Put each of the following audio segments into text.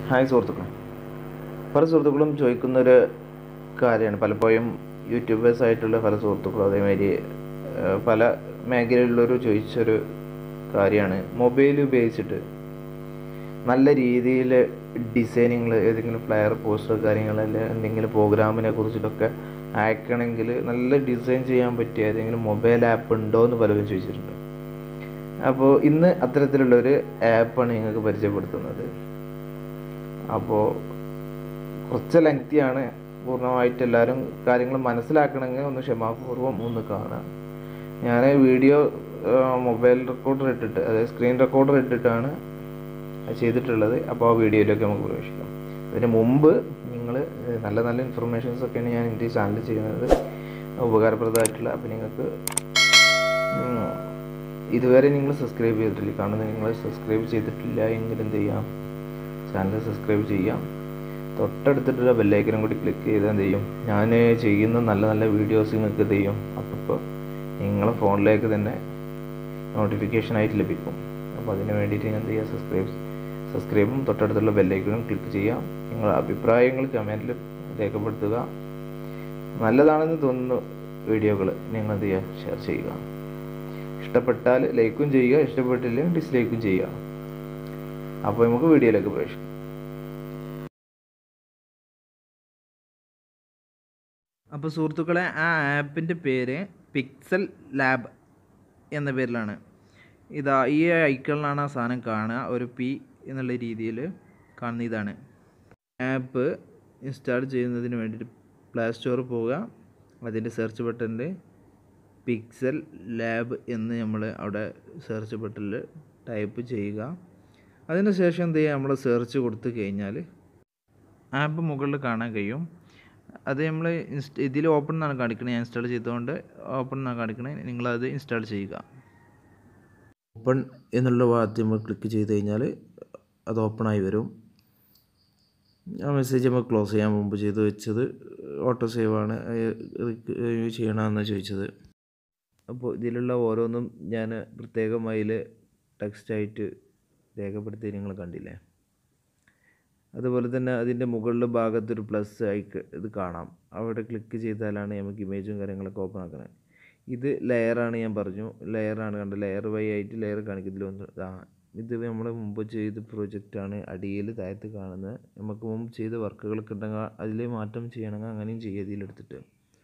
hi സുഹൃത്തുക്കളെ പല സുഹൃത്തുക്കളും ചോദിക്കുന്നൊരു കാര്യമാണ് പലപ്പോഴും യൂട്യൂബേഴ്സ് ആയിട്ടുള്ള പല സുഹൃത്തുക്കളും അതേമാതിരി ഏഹ്, പല മേഖലയിലുള്ളവർ ചോദിച്ചൊരു കാര്യമാണ് മൊബൈൽ ഉപയോഗിച്ചിട്ട് നല്ല രീതിയിൽ ഡിസൈനിങ്ങൾ ഏതെങ്കിലും ഫ്ലയർ പോസ്റ്റർ കാര്യങ്ങളല്ല എന്തെങ്കിലും പ്രോഗ്രാമിനെ കുറിച്ചിട്ടൊക്കെ അയക്കണമെങ്കിൽ നല്ല ഡിസൈൻ ചെയ്യാൻ പറ്റിയ ഏതെങ്കിലും മൊബൈൽ ആപ്പ് ഉണ്ടോ എന്ന് പലരും ചോദിച്ചിട്ടുണ്ട് അപ്പോൾ ഇന്ന് അത്തരത്തിലുള്ളൊരു ആപ്പാണ് നിങ്ങൾക്ക് പരിചയപ്പെടുത്തുന്നത് അപ്പോൾ കുറച്ച് ലെങ്തിയാണ് പൂർണ്ണമായിട്ട് എല്ലാവരും കാര്യങ്ങൾ മനസ്സിലാക്കണമെങ്കിൽ ഒന്ന് ക്ഷമാപൂർവ്വം ഒന്ന് കാണുക ഞാൻ വീഡിയോ മൊബൈൽ റെക്കോർഡർ ഇട്ടിട്ട് അതായത് സ്ക്രീൻ റെക്കോർഡർ ഇട്ടിട്ടാണ് അത് ചെയ്തിട്ടുള്ളത് അപ്പോൾ ആ വീഡിയോയിലൊക്കെ നമുക്ക് പ്രവേശിക്കാം അതിന് മുമ്പ് നിങ്ങൾ നല്ല നല്ല ഇൻഫർമേഷൻസ് ഒക്കെയാണ് ഞാൻ എൻ്റെ ചാനൽ ചെയ്യുന്നത് ഉപകാരപ്രദമായിട്ടുള്ള അപ്പോൾ നിങ്ങൾക്ക് ഉം, ഇതുവരെ നിങ്ങൾ സബ്സ്ക്രൈബ് ചെയ്തിട്ടില്ല കാണുന്നത് നിങ്ങൾ സബ്സ്ക്രൈബ് ചെയ്തിട്ടില്ല എങ്കിൽ എന്ത് ചെയ്യാം ചാനൽ സബ്സ്ക്രൈബ് ചെയ്യാം തൊട്ടടുത്തിട്ടുള്ള ബെല്ലൈക്കനും കൂടി ക്ലിക്ക് ചെയ്താൽ എന്ത് ചെയ്യും ഞാൻ ചെയ്യുന്ന നല്ല നല്ല വീഡിയോസ് നിങ്ങൾക്ക് എന്ത് ചെയ്യും അപ്പോൾ നിങ്ങളെ ഫോണിലേക്ക് തന്നെ നോട്ടിഫിക്കേഷൻ ആയിട്ട് ലഭിക്കും അപ്പോൾ അതിന് വേണ്ടിയിട്ട് ഞാൻ എന്ത് ചെയ്യുക സബ്സ്ക്രൈബ് സബ്സ്ക്രൈബും തൊട്ടടുത്തുള്ള ബെല്ലൈക്കനും ക്ലിക്ക് ചെയ്യാം നിങ്ങളുടെ അഭിപ്രായങ്ങൾ കമൻറ്റിൽ രേഖപ്പെടുത്തുക നല്ലതാണെന്ന് തോന്നുന്ന വീഡിയോകൾ നിങ്ങൾ എന്ത് ചെയ്യുക ഷെയർ ചെയ്യുക ഇഷ്ടപ്പെട്ടാൽ ലൈക്കും ചെയ്യുക ഇഷ്ടപ്പെട്ടില്ലെങ്കിൽ ഡിസ്ലൈക്കും ചെയ്യുക അപ്പോൾ നമുക്ക് വീഡിയോയിലേക്ക് പ്രവേശിക്കാം അപ്പോൾ സുഹൃത്തുക്കളെ ആ ആപ്പിൻ്റെ പേര് പിക്സൽ ലാബ് എന്ന പേരിലാണ് ഇതാ ഈ ഐക്കണിലാണ് ആ സാധനം കാണുക ഒരു പി എന്നുള്ള രീതിയിൽ കാണുന്ന ഇതാണ് ആപ്പ് ഇൻസ്റ്റാൾ ചെയ്യുന്നതിന് വേണ്ടിയിട്ട് പ്ലേ സ്റ്റോറിൽ പോവുക അതിൻ്റെ സെർച്ച് ബട്ടണിൽ പിക്സൽ ലാബ് എന്ന് നമ്മൾ അവിടെ സെർച്ച് ബട്ടണിൽ ടൈപ്പ് ചെയ്യുക അതിന് ശേഷം എന്ത് ചെയ്യുക നമ്മൾ സെർച്ച് കൊടുത്തു കഴിഞ്ഞാൽ ആപ്പ് മുകളിൽ കാണാൻ കഴിയും അത് നമ്മൾ ഇൻസ്റ്റ ഇതിൽ ഓപ്പൺ എന്നാണ് കാണിക്കുന്നത് ഞാൻ ഇൻസ്റ്റാൾ ചെയ്തുകൊണ്ട് ഓപ്പൺ എന്നാണ് കാണിക്കുന്നത് നിങ്ങളത് ഇൻസ്റ്റാൾ ചെയ്യുക ഓപ്പൺ എന്നുള്ള ഭാഗത്ത് നമ്മൾ ക്ലിക്ക് ചെയ്ത് കഴിഞ്ഞാൽ അത് ഓപ്പൺ ആയി വരും ആ മെസ്സേജ് നമ്മൾ ക്ലോസ് ചെയ്യാൻ മുമ്പ് ചെയ്ത് വെച്ചത് ഓട്ടോ സേവ് ആണ് ചെയ്യണമെന്ന് ചോദിച്ചത് അപ്പോൾ ഇതിലുള്ള ഓരോന്നും ഞാൻ പ്രത്യേകം അതിൽ ടെക്സ്റ്റായിട്ട് രേഖപ്പെടുത്തി നിങ്ങൾ കണ്ടില്ലേ അതുപോലെ തന്നെ അതിൻ്റെ മുകളിലെ ഭാഗത്തൊരു പ്ലസ് ആയിക്ക് ഇത് കാണാം അവിടെ ക്ലിക്ക് ചെയ്താലാണ് നമുക്ക് ഇമേജും കാര്യങ്ങളൊക്കെ ഓപ്പൺ ആക്കണത് ഇത് ലെയറാണ് ഞാൻ പറഞ്ഞു ലെയറാണ് കണ്ടത് ലെയർ വൈ ആയിട്ട് ലെയർ കാണിക്കുന്നതിലൊന്ന് ആ ഇത് നമ്മൾ മുമ്പ് ചെയ്ത പ്രൊജക്റ്റാണ് അടിയിൽ താഴത്ത് കാണുന്നത് നമുക്ക് മുമ്പ് ചെയ്ത വർക്കുകളൊക്കെ ഉണ്ടെങ്കിൽ അതിൽ മാറ്റം ചെയ്യണമെങ്കിൽ അങ്ങനെയും ചെയ്യുക ഇതിലെടുത്തിട്ട്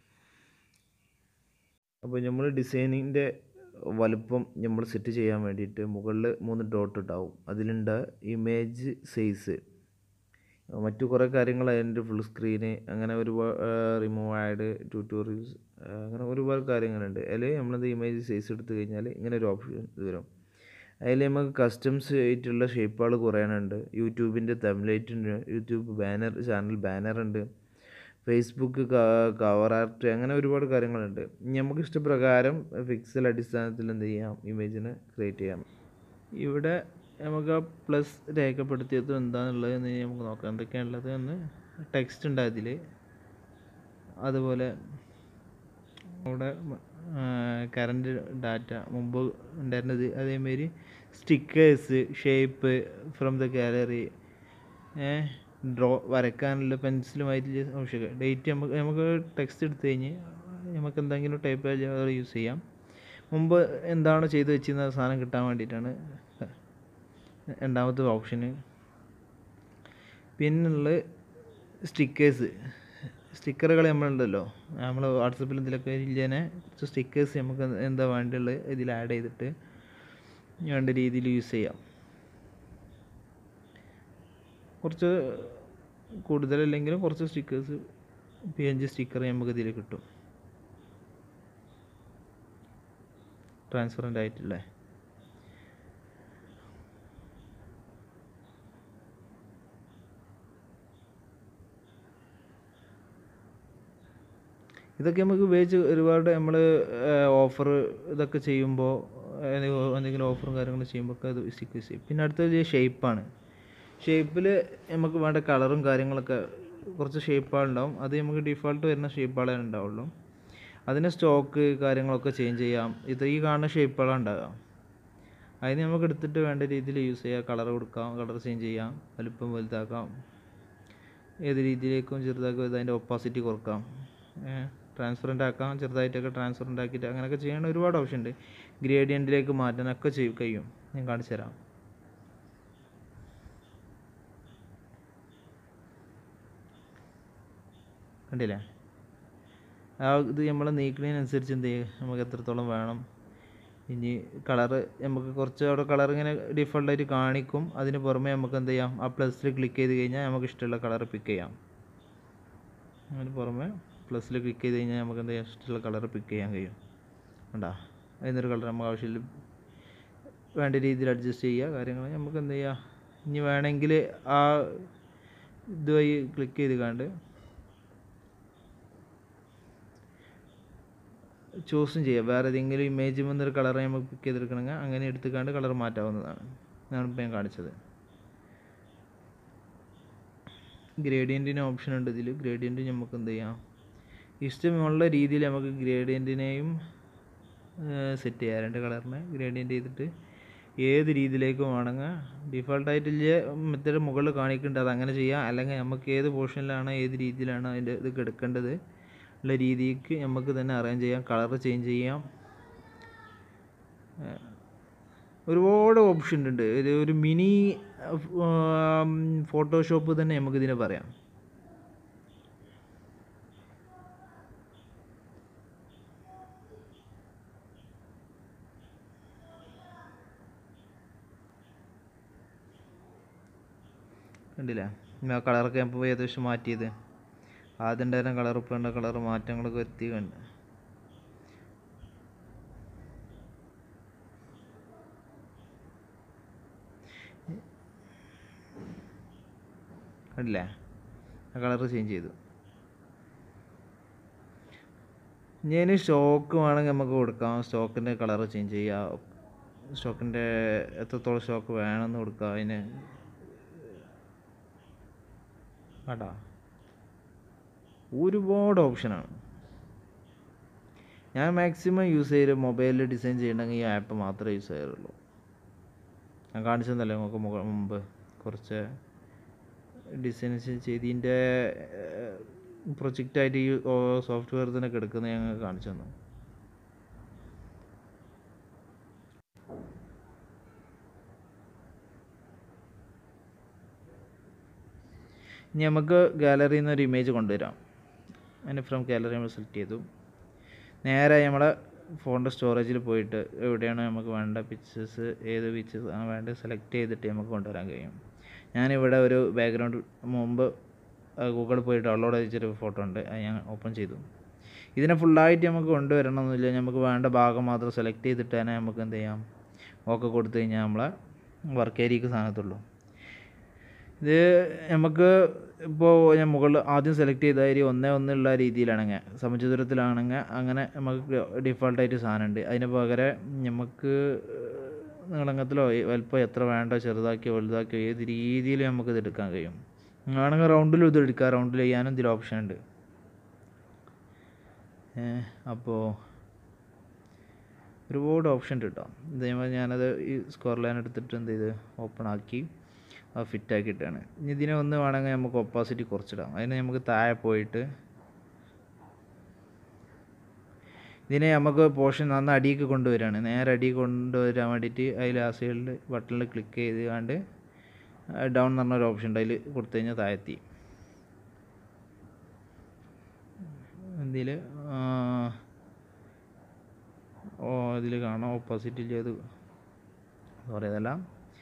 അപ്പോൾ നമ്മൾ ഡിസൈനിൻ്റെ വലുപ്പം നമ്മൾ സെറ്റ് ചെയ്യാൻ വേണ്ടിയിട്ട് മുകളിൽ മൂന്ന് ഡോട്ട് ഉണ്ടാവും അതിലുണ്ട് ഇമേജ് സൈസ് മറ്റു കുറേ കാര്യങ്ങൾ അതിൻ്റെ ഫുൾ സ്ക്രീന് അങ്ങനെ ഒരുപാട് റിമൂവ് ആഡ് ട്യൂട്ടോറിയൽസ് അങ്ങനെ ഒരുപാട് കാര്യങ്ങളുണ്ട് അതിൽ നമ്മളത് ഇമേജ് സൈസ് എടുത്തു കഴിഞ്ഞാൽ ഇങ്ങനെ ഒരു ഓപ്ഷൻ ഇത് വരും അതിൽ നമുക്ക് കസ്റ്റംസ് ആയിട്ടുള്ള ഷേപ്പുകൾ കുറയാനുണ്ട് യൂട്യൂബിൻ്റെ തംലൈറ്റ് ഉണ്ട് യൂട്യൂബ് ബാനർ ചാനൽ ബാനർ ഉണ്ട് ഫേസ്ബുക്ക് കവർ ആർട്ട് അങ്ങനെ ഒരുപാട് കാര്യങ്ങളുണ്ട് ഇനി നമുക്ക് ഇഷ്ടപ്രകാരം ഫിക്സൽ അടിസ്ഥാനത്തിൽ എന്ത് ചെയ്യാം ഇമേജിന് ക്രിയേറ്റ് ചെയ്യാം ഇവിടെ നമുക്ക് ആ പ്ലസ് രേഖപ്പെടുത്തിയത് എന്താണെന്നുള്ളത് എന്ന് നമുക്ക് നോക്കാം എന്തൊക്കെയാണുള്ളത് എന്ന് ടെക്സ്റ്റ് ഉണ്ട് അതിൽ അതുപോലെ അവിടെ കറണ്ട് ഡാറ്റ മുമ്പ് ഉണ്ടായിരുന്നത് അതേമാതിരി stickers shape from the gallery draw വരയ്ക്കാനുള്ള പെൻസിലുമായിട്ട് ആവശ്യമൊക്കെ ഡേറ്റ് നമുക്ക് നമുക്ക് ടെക്സ്റ്റ് എടുത്തു കഴിഞ്ഞ് നമുക്ക് എന്തെങ്കിലും ടൈപ്പ് യൂസ് ചെയ്യാം മുമ്പ് എന്താണോ ചെയ്ത് വെച്ചിരുന്ന സാധനം കിട്ടാൻ വേണ്ടിയിട്ടാണ് രണ്ടാമത്തെ ഓപ്ഷന് പിന്നുള്ള സ്റ്റിക്കേഴ്സ് സ്റ്റിക്കറുകൾ നമ്മളുണ്ടല്ലോ നമ്മൾ വാട്സപ്പിൽ എന്തെങ്കിലുമൊക്കെ ഇല്ലേനെ കുറച്ച് സ്റ്റിക്കേഴ്സ് നമുക്ക് എന്താ വേണ്ടിയുള്ളത് ഇതിൽ ആഡ് ചെയ്തിട്ട് വേണ്ട രീതിയിൽ യൂസ് ചെയ്യാം കുറച്ച് കൂടുതലല്ലെങ്കിലും കുറച്ച് stickers P N G sticker നമുക്ക് ഇതിൽ കിട്ടും ട്രാൻസ്പറൻ്റ് ആയിട്ടില്ലേ ഇതൊക്കെ നമുക്ക് ഉപയോഗിച്ച് ഒരുപാട് നമ്മൾ ഓഫർ ഇതൊക്കെ ചെയ്യുമ്പോൾ എന്തെങ്കിലും ഓഫറും കാര്യങ്ങളും ചെയ്യുമ്പോൾ ഒക്കെ അത് സ്റ്റിക്ക് ചെയ്യും പിന്നെ അടുത്തത് ഷേപ്പാണ് ഷേപ്പിൽ നമുക്ക് വേണ്ട കളറും കാര്യങ്ങളൊക്കെ കുറച്ച് ഷേപ്പുകളുണ്ടാവും അത് നമുക്ക് ഡിഫോൾട്ട് വരുന്ന ഷേപ്പുകളേ ഉണ്ടാവുള്ളൂ അതിന് സ്റ്റോക്ക് കാര്യങ്ങളൊക്കെ ചേഞ്ച് ചെയ്യാം ഇത് ഈ കാണുന്ന ഷേപ്പുകളാണ് ഉണ്ടാകുക അതിന് നമുക്ക് എടുത്തിട്ട് വേണ്ട രീതിയിൽ യൂസ് ചെയ്യാം കളർ കൊടുക്കാം കളർ ചേഞ്ച് ചെയ്യാം വലിപ്പം വലുതാക്കാം ഏത് രീതിയിലേക്കും ചെറുതാക്കാം ഇത് അതിൻ്റെ ഒപ്പാസിറ്റി കുറക്കാം ട്രാൻസ്പെറൻ്റ് ആക്കാം ചെറുതായിട്ടൊക്കെ ട്രാൻസ്പെറൻ്റ് ആക്കിയിട്ട് അങ്ങനെയൊക്കെ ചെയ്യാൻ ഒരുപാട് ഓപ്ഷൻ ഉണ്ട് ഗ്രേഡിയൻറ്റിലേക്ക് മാറ്റാനൊക്കെ ചെയ്യും കഴിയും ഞാൻ കാണിച്ചു തരാം കണ്ടില്ലേ ആ ഇത് നമ്മൾ നീക്കുന്നതിനനുസരിച്ച് എന്ത് ചെയ്യും നമുക്ക് എത്രത്തോളം വേണം ഇനി കളറ് നമുക്ക് കുറച്ച് അവിടെ കളർ ഇങ്ങനെ ഡിഫോൾട്ടായിട്ട് കാണിക്കും അതിന് പുറമെ നമുക്ക് എന്ത് ചെയ്യാം ആ പ്ലസ്സിൽ ക്ലിക്ക് ചെയ്ത് കഴിഞ്ഞാൽ നമുക്ക് ഇഷ്ടമുള്ള കളർ പിക്ക് ചെയ്യാം അതിന് പുറമെ പ്ലസ്സിൽ ക്ലിക്ക് ചെയ്ത് കഴിഞ്ഞാൽ നമുക്ക് എന്ത് ചെയ്യാം ഇഷ്ടമുള്ള കളർ പിക്ക് ചെയ്യാൻ കഴിയും കണ്ടാ അതിനൊരു കളർ നമുക്ക് ആവശ്യമില്ല വേണ്ട രീതിയിൽ അഡ്ജസ്റ്റ് ചെയ്യുക കാര്യങ്ങൾ നമുക്ക് എന്ത് ചെയ്യാം ഇനി വേണമെങ്കിൽ ആ ഇതുവഴി ക്ലിക്ക് ചെയ്ത് കണ്ട് ചൂസും ചെയ്യാം വേറെ ഏതെങ്കിലും ഇമേജ് വന്നൊരു കളർ നമുക്ക് പിക്ക് ചെയ്തെടുക്കണമെങ്കിൽ അങ്ങനെ എടുത്തുകൊണ്ട് കളർ മാറ്റാവുന്നതാണ് ഞാൻ ഇപ്പം ഞാൻ കാണിച്ചത് ഗ്രേഡിയൻറ്റിന് ഓപ്ഷൻ ഉണ്ട് ഇതിൽ ഗ്രേഡിയൻറ്റ് നമുക്ക് എന്ത് ചെയ്യാം ഇഷ്ടമുള്ള രീതിയിൽ നമുക്ക് ഗ്രേഡിയൻറ്റിനെയും സെറ്റ് ചെയ്യാം രണ്ട് കളറിനെ ഗ്രേഡിയൻറ്റ് ചെയ്തിട്ട് ഏത് രീതിയിലേക്ക് വേണമെങ്കിൽ ഡിഫോൾട്ടായിട്ടില്ല മെത്തേഡ് മുകളിൽ കാണിക്കേണ്ടത് അത് അങ്ങനെ ചെയ്യാം അല്ലെങ്കിൽ നമുക്ക് ഏത് പോർഷനിലാണ് ഏത് രീതിയിലാണ് അതിൻ്റെ ഇത് എടുക്കേണ്ടത് ഉള്ള രീതിക്ക് നമുക്ക് തന്നെ അറേഞ്ച് ചെയ്യാം കളർ ചേഞ്ച് ചെയ്യാം ഒരുപാട് ഓപ്ഷൻ ഉണ്ട് ഒരു ഒരു മിനി ഫോട്ടോഷോപ്പ് തന്നെ നമുക്കിതിനെ പറയാം കണ്ടില്ലേ ആ കളറൊക്കെ ഞാൻ ഇപ്പോൾ ഏകദേശം മാറ്റിയത് ആദ്യം ഉണ്ടായിരുന്ന കളർ ഇപ്പോൾ ഉണ്ട് കളർ മാറ്റങ്ങളൊക്കെ വരുത്തി കണ്ട് കണ്ടില്ലേ ആ കളർ ചേഞ്ച് ചെയ്തു ഞാൻ സ്റ്റോക്ക് വേണമെങ്കിൽ നമുക്ക് കൊടുക്കാം സ്റ്റോക്കിൻ്റെ കളർ ചേഞ്ച് ചെയ്യാം സ്റ്റോക്കിൻ്റെ എത്രത്തോളം സ്റ്റോക്ക് വേണമെന്ന് കൊടുക്കാം അതിന് കേട്ടോ ഒരുപാട് ഓപ്ഷനാണ് ഞാൻ മാക്സിമം യൂസ് ചെയ്ത് മൊബൈലിൽ ഡിസൈൻ ചെയ്യണമെങ്കിൽ ഈ ആപ്പ് മാത്രമേ യൂസ് ചെയ്യാറുള്ളൂ ഞാൻ കാണിച്ചതല്ലേ നമുക്ക് മുക മുമ്പ് കുറച്ച് ഡിസൈൻ ചെയ്തതിൻ്റെ പ്രൊജക്റ്റായിട്ട് ഈ സോഫ്റ്റ്വെയർ തന്നെ കിടക്കുന്നത് ഞങ്ങൾ കാണിച്ചു തന്നു ഇനി നമുക്ക് ഗാലറിയിൽ നിന്ന് ഒരു ഇമേജ് കൊണ്ടുവരാം അതിന് ഫ്രം ഗാലറി നമ്മൾ സെലക്ട് ചെയ്തു നേരെ നമ്മളെ ഫോണിൻ്റെ സ്റ്റോറേജിൽ പോയിട്ട് എവിടെയാണ് നമുക്ക് വേണ്ട പിക്ചേഴ്സ് ഏത് പിക്ചേഴ്സ് ആണ് വേണ്ടത് സെലക്ട് ചെയ്തിട്ട് നമുക്ക് കൊണ്ടുവരാൻ കഴിയും ഞാനിവിടെ ഒരു ബാക്ക്ഗ്രൗണ്ട് മുമ്പ് ഗൂഗിൾ പോയി ഡൗൺലോഡ് ചെയ്തൊരു ഫോട്ടോ ഉണ്ട് അത് ഞാൻ ഓപ്പൺ ചെയ്തു ഇതിനെ ഫുള്ളായിട്ട് നമുക്ക് കൊണ്ടുവരണമെന്നില്ല നമുക്ക് വേണ്ട ഭാഗം മാത്രം സെലക്ട് ചെയ്തിട്ട് തന്നെ നമുക്ക് എന്ത് ചെയ്യാം ഓക്കെ കൊടുത്തു കഴിഞ്ഞാൽ നമ്മളെ വർക്ക് ഏരിയക്ക് സാധനത്തുള്ളൂ ഇത് നമുക്ക് ഇപ്പോൾ ഞാൻ മുകളിൽ ആദ്യം സെലക്ട് ചെയ്ത ഏരിയ ഒന്നേ ഒന്നുള്ള രീതിയിലാണെങ്കിൽ സമചതുരത്തിലാണെങ്കിൽ അങ്ങനെ നമുക്ക് ഡിഫോൾട്ടായിട്ട് സാധനമുണ്ട് അതിന് പകരം നമുക്ക് നീളങ്ങത്തിലോ വലുപ്പം എത്ര വേണ്ടോ ചെറുതാക്കിയോ വലുതാക്കിയോ ഏത് രീതിയിൽ നമുക്ക് ഇത് എടുക്കാൻ കഴിയും ആണെങ്കിൽ റൗണ്ടിലും ഇത് എടുക്കാം റൗണ്ടിൽ ചെയ്യാനും ഇതിൽ ഓപ്ഷൻ ഉണ്ട് അപ്പോൾ ഒരുപാട് ഓപ്ഷൻ ഉണ്ട് കേട്ടോ ഇതേമാതിരി ഞാനത് ഈ സ്ക്വയർ ലൈൻ എടുത്തിട്ട് എന്ത് ചെയ്ത് ഓപ്പൺ ആക്കി അത് ഫിറ്റ് ആക്കിയിട്ടാണ് ഇനി ഇതിനെ ഒന്ന് വേണമെങ്കിൽ നമുക്ക് ഒപ്പാസിറ്റി കുറച്ചിടാം അതിന് നമുക്ക് താഴെ പോയിട്ട് ഇതിനെ നമുക്ക് പോർഷൻ നന്ന അടിയിലേക്ക് കൊണ്ടുവരികയാണ് നേരെ അടിയിൽ കൊണ്ടുവരാൻ വേണ്ടിയിട്ട് അതിൽ ആ സൈഡിൽ ബട്ടണിൽ ക്ലിക്ക് ചെയ്ത് കണ്ട് ഡൗൺ എന്ന് പറഞ്ഞൊരു ഓപ്ഷൻ ഉണ്ട് അതിൽ കൊടുത്തു കഴിഞ്ഞാൽ താഴെത്തി എന്തിൽ ഓ ഇതിൽ കാണാം ഓപ്പോസിറ്റ് ഇല്ല അത് സോറി അതല്ല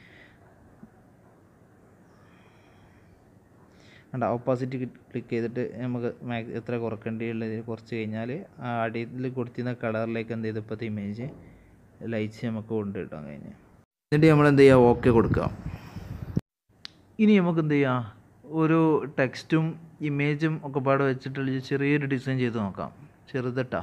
കണ്ട ഓപ്പോസിറ്റ് ക്ലിക്ക് ചെയ്തിട്ട് നമുക്ക് മാക്സ് എത്ര കുറക്കേണ്ടിയുള്ളത് കുറച്ച് കഴിഞ്ഞാൽ ആ അടിയിൽ കൊടുത്തിരുന്ന കളറിലേക്ക് എന്ത് ചെയ്തു ഇപ്പോഴത്തെ ഇമേജ് ലൈറ്റ്സ് നമുക്ക് കൊണ്ട് കിട്ടാൻ കഴിഞ്ഞ് എന്നിട്ട് നമ്മൾ എന്ത് ചെയ്യുക ഓക്കെ കൊടുക്കുക ഇനി നമുക്ക് എന്ത് ചെയ്യാം ഒരു ടെക്സ്റ്റും ഇമേജും ഒക്കെ പാടെ വെച്ചിട്ടുള്ള ചെറിയൊരു ഡിസൈൻ ചെയ്ത് നോക്കാം ചെറുതട്ടാ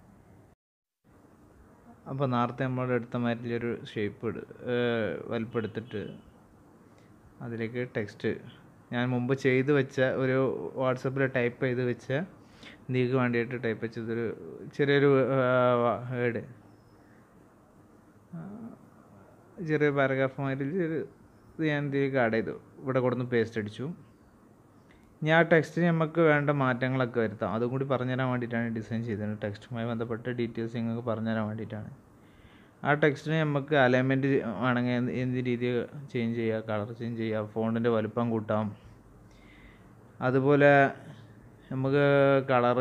അപ്പോൾ നേരത്തെ നമ്മുടെ അടുത്ത മാതിരി ഒരു ഷേപ്പ് വലിപ്പെടുത്തിട്ട് അതിലേക്ക് ടെക്സ്റ്റ് ഞാൻ മുമ്പ് ചെയ്ത് വെച്ച ഒരു വാട്സപ്പിൽ ടൈപ്പ് ചെയ്ത് വെച്ച ഇതിലേക്ക് വേണ്ടിയിട്ട് ടൈപ്പ് വെച്ചതൊരു ചെറിയൊരു വേർഡ് ചെറിയ പാരഗ്രാഫുമായിട്ട് ഒരു ഇത് ഞാൻ എന്തെങ്കിലും ആഡ് ചെയ്തു ഇവിടെ കൊടുന്ന് പേസ്റ്റ് അടിച്ചു ഇനി ആ ടെക്സ്റ്റിന് നമുക്ക് വേണ്ട മാറ്റങ്ങളൊക്കെ വരുത്താം അതും കൂടി പറഞ്ഞുതരാൻ വേണ്ടിയിട്ടാണ് ഡിസൈൻ ചെയ്തത് ടെക്സ്റ്റുമായി ബന്ധപ്പെട്ട ഡീറ്റെയിൽസ് നിങ്ങൾക്ക് പറഞ്ഞുതരാൻ വേണ്ടിയിട്ടാണ് ആ ടെക്സ്റ്റിന് നമുക്ക് അലൈൻമെൻറ്റ് ആണെങ്കിൽ എന്ത് എന്ത് രീതി ചേഞ്ച് ചെയ്യുക കളർ ചേഞ്ച് ചെയ്യുക ഫോണ്ടിൻ്റെ വലുപ്പം കൂട്ടാം അതുപോലെ നമുക്ക് കളറ്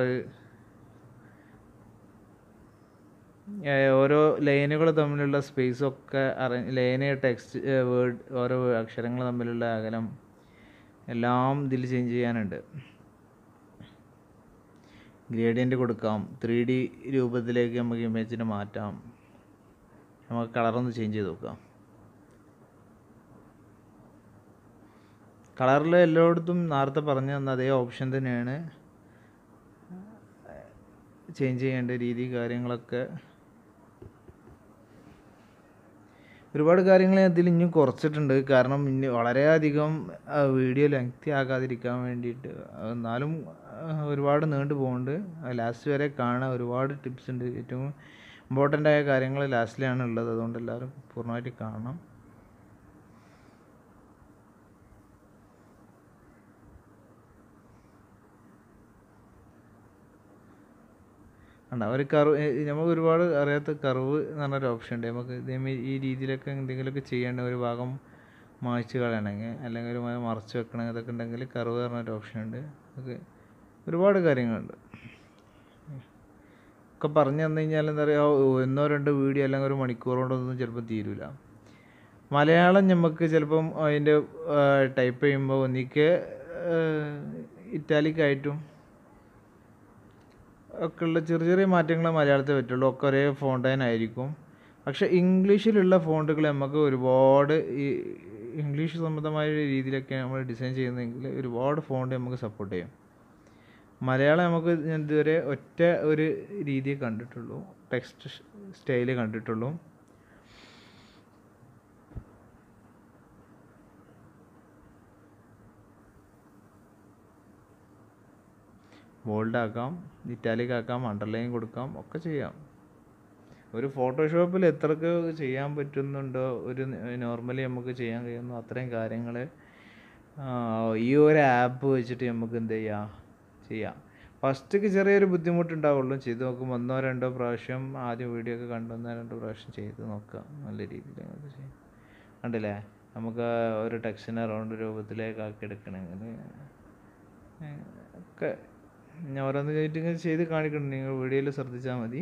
ഓരോ ലൈനുകൾ തമ്മിലുള്ള സ്പേസൊക്കെ അറേ ലൈന് ടെക്സ്റ്റ് വേർഡ് ഓരോ അക്ഷരങ്ങൾ തമ്മിലുള്ള അകലം എല്ലാം ഇതിൽ ചേഞ്ച് ചെയ്യാനുണ്ട് ഗ്രേഡിയൻ്റ് കൊടുക്കാം ത്രീ ഡി രൂപത്തിലേക്ക് നമുക്ക് ഇമേജിനെ മാറ്റാം നമുക്ക് കളറൊന്ന് ചേഞ്ച് ചെയ്ത് നോക്കാം കളറിൽ എല്ലായിടത്തും നേരത്തെ പറഞ്ഞു തന്ന അതേ ഓപ്ഷൻ തന്നെയാണ് ചേഞ്ച് ചെയ്യേണ്ട രീതി കാര്യങ്ങളൊക്കെ ഒരുപാട് കാര്യങ്ങൾ ഞാൻ ഇതിൽ ഇനിയും കുറച്ചിട്ടുണ്ട് കാരണം ഇനി വളരെയധികം വീഡിയോ ലെങ്തി ആകാതിരിക്കാൻ വേണ്ടിയിട്ട് എന്നാലും ആ, ഒരുപാട് നീണ്ടു പോകുന്നുണ്ട് ലാസ്റ്റ് വരെ കാണാൻ ഒരുപാട് ടിപ്സ് ഉണ്ട് ഏറ്റവും ഇമ്പോർട്ടൻ്റ് ആയ കാര്യങ്ങൾ ലാസ്റ്റിലാണ് ഉള്ളത് അതുകൊണ്ട് എല്ലാവരും പൂർണ്ണമായിട്ട് കാണണം ഉണ്ട് ഒരു കർവ് നമുക്ക് ഒരുപാട് അറിയാത്ത കർവ് എന്ന് പറഞ്ഞൊരു ഓപ്ഷൻ ഉണ്ട് നമുക്ക് ഇതേമാതിരി ഈ രീതിയിലൊക്കെ എന്തെങ്കിലുമൊക്കെ ചെയ്യേണ്ട ഒരു ഭാഗം മായ്ച്ച് കളയണമെങ്കിൽ അല്ലെങ്കിൽ ഒരു ഭാഗം മറച്ച് വെക്കണമെങ്കിൽ ഇതൊക്കെ ഉണ്ടെങ്കിൽ കർവ് പറഞ്ഞൊരു ഓപ്ഷൻ ഉണ്ട് അതൊക്കെ ഒരുപാട് കാര്യങ്ങളുണ്ട് ഒക്കെ പറഞ്ഞു തന്നു കഴിഞ്ഞാൽ എന്താ പറയുക ഒന്നോ രണ്ടോ വീഡിയോ അല്ലെങ്കിൽ ഒരു മണിക്കൂർ കൊണ്ടൊന്നും ചിലപ്പോൾ തീരില്ല മലയാളം നമുക്ക് ചിലപ്പം അതിൻ്റെ ടൈപ്പ് ചെയ്യുമ്പോൾ ഒന്നിക്ക് ഇറ്റാലിക് ആയിട്ടും ഒക്കെ ഉള്ള ചെറിയ ചെറിയ മാറ്റങ്ങളെ മലയാളത്തിൽ പറ്റുള്ളൂ ഒക്കെ ഒരേ ഫോണ്ടൈൻ ആയിരിക്കും പക്ഷേ ഇംഗ്ലീഷിലുള്ള ഫോണ്ടുകൾ നമുക്ക് ഒരുപാട് ഈ ഇംഗ്ലീഷ് സംബന്ധമായ രീതിയിലൊക്കെ നമ്മൾ ഡിസൈൻ ചെയ്യുന്നതെങ്കിൽ ഒരുപാട് ഫോണ്ട് നമുക്ക് സപ്പോർട്ട് ചെയ്യും മലയാളം നമുക്ക് ഞാൻ ഇതുവരെ ഒറ്റ ഒരു രീതിയെ കണ്ടിട്ടുള്ളൂ ടെക്സ്റ്റ് സ്റ്റൈല് കണ്ടിട്ടുള്ളൂ ബോൾഡ് ആക്കാം ഇറ്റാലിക് ആക്കാം അണ്ടർലൈൻ കൊടുക്കാം ഒക്കെ ചെയ്യാം ഒരു ഫോട്ടോഷോപ്പിൽ എത്രക്ക് ചെയ്യാൻ പറ്റുന്നുണ്ടോ ഒരു നോർമലി നമുക്ക് ചെയ്യാൻ കഴിയുന്നു അത്രയും കാര്യങ്ങൾ ഈ ഒരു ആപ്പ് വെച്ചിട്ട് നമുക്ക് എന്ത് ചെയ്യാം ചെയ്യാം ഫസ്റ്റൊക്കെ ചെറിയൊരു ബുദ്ധിമുട്ടുണ്ടാവുള്ളൂ ചെയ്ത് നോക്കുമ്പോൾ ഒന്നോ രണ്ടോ പ്രാവശ്യം ആദ്യം വീഡിയോ ഒക്കെ കണ്ടു ഒന്നോ രണ്ടോ പ്രാവശ്യം ചെയ്ത് നോക്കാം നല്ല രീതിയിൽ നമുക്ക് ചെയ്യാം കണ്ടില്ലേ നമുക്ക് ഒരു ടെക്സ്റ്റിനെ റൗണ്ട് രൂപത്തിലേക്ക് ആക്കി എടുക്കണമെങ്കിൽ ഏഹ്, ഒക്കെ ഞാൻ ഓരോന്ന് കഴിഞ്ഞിട്ട് ഇങ്ങനെ ചെയ്ത് കാണിക്കണം നിങ്ങൾ വീഡിയോയിൽ ശ്രദ്ധിച്ചാൽ മതി